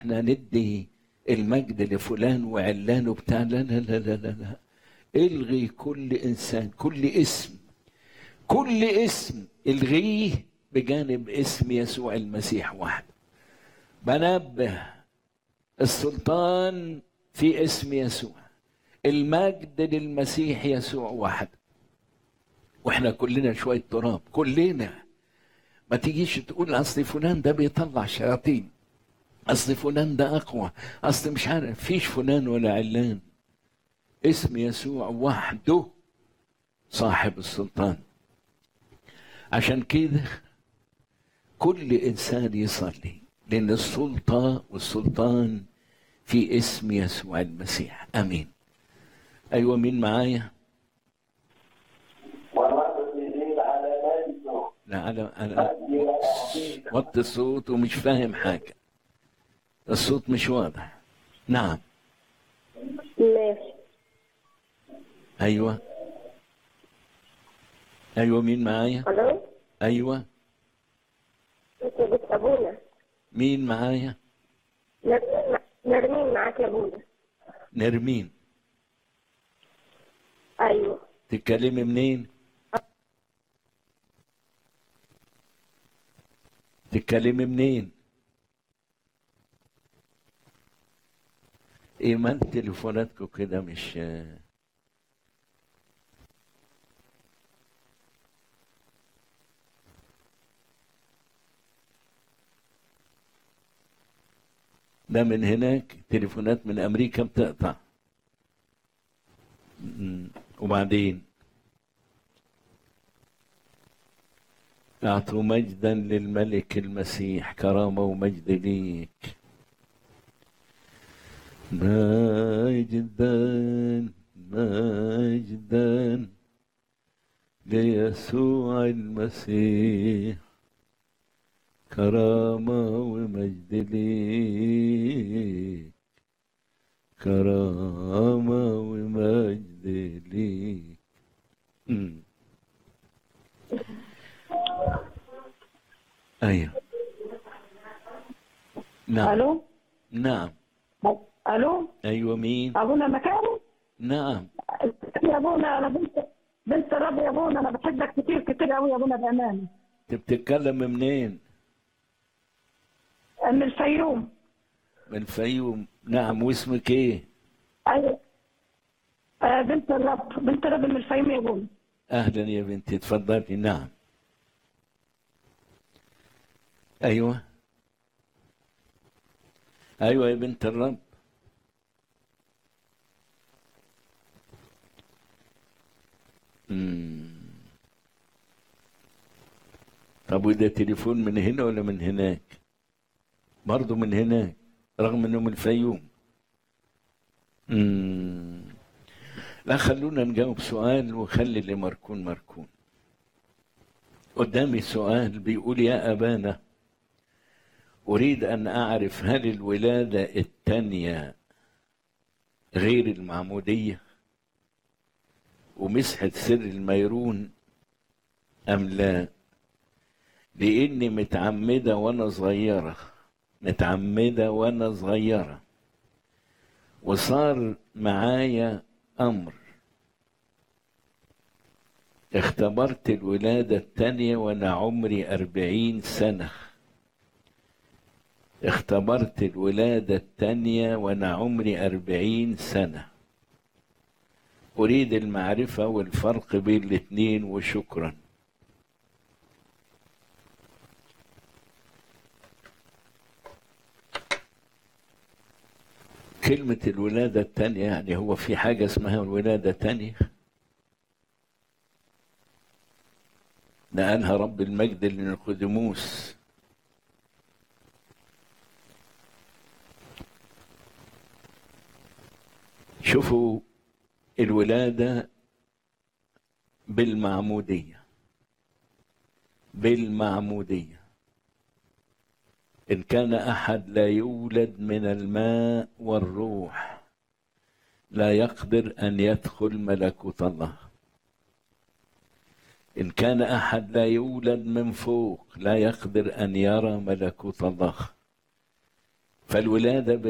احنا ندي المجد لفلان وعلان وبتاع لا لا لا لا لا, لا. الغي كل انسان كل اسم كل اسم الغيه بجانب اسم يسوع المسيح وحده بنبه السلطان في اسم يسوع المجد للمسيح يسوع وحده واحنا كلنا شويه تراب كلنا ما تيجيش تقول اصل فلان ده بيطلع شياطين اصل فلان ده اقوى اصل مش عارف فيش فلان ولا علان اسم يسوع وحده صاحب السلطان عشان كده كل انسان يصلي لان السلطه والسلطان في اسم يسوع المسيح امين ايوه مين معايا لا انا انا وطي الصوت ومش فاهم حاجه الصوت مش واضح نعم ماشي ايوه ايوه مين معايا الو ايوه انت بنت ابونا مين معايا نرمين نرمين معاك يا ابونا نرمين ايوه تتكلمي منين تتكلمي منين ايمان تليفوناتكم كده مش ده من هناك تليفونات من امريكا بتقطع م- وبعدين اعطوا مجدا للملك المسيح كرامه ومجد ليك مجدا مجدا ليسوع المسيح كرامة ومجد ليك كرامة ومجد ليك أمم. أيوه نعم الو نعم الو أيوه مين ابونا مكان نعم يا ابونا انا بنت بنت الرب يا ابونا انا بحبك كتير كتير قوي يا ابونا بامانه أنت بتتكلم منين من الفيوم من الفيوم نعم واسمك ايه ايوه آه بنت الرب بنت الرب من الفيوم يا ابونا اهلا يا بنتي اتفضلي نعم ايوه ايوه يا بنت الرب مم. طب وده تليفون من هنا ولا من هناك برضه من هناك رغم انه من الفيوم مم. لا خلونا نجاوب سؤال وخلي اللي مركون مركون قدامي سؤال بيقول يا أبانا أريد أن أعرف هل الولادة التانية غير المعمودية ومسحة سر الميرون أم لا لإني متعمدة وأنا صغيرة متعمدة وأنا صغيرة وصار معايا أمر اختبرت الولادة التانية وأنا عمري أربعين سنة اختبرت الولادة التانية وأنا عمري أربعين سنة أريد المعرفة والفرق بين الاتنين وشكرا كلمة الولادة التانية يعني هو في حاجة اسمها الولادة تانية نقلها رب المجد لنقدموس شوفوا الولادة بالمعمودية بالمعمودية إن كان أحد لا يولد من الماء والروح لا يقدر أن يدخل ملكوت الله إن كان أحد لا يولد من فوق لا يقدر أن يرى ملكوت الله فالولاده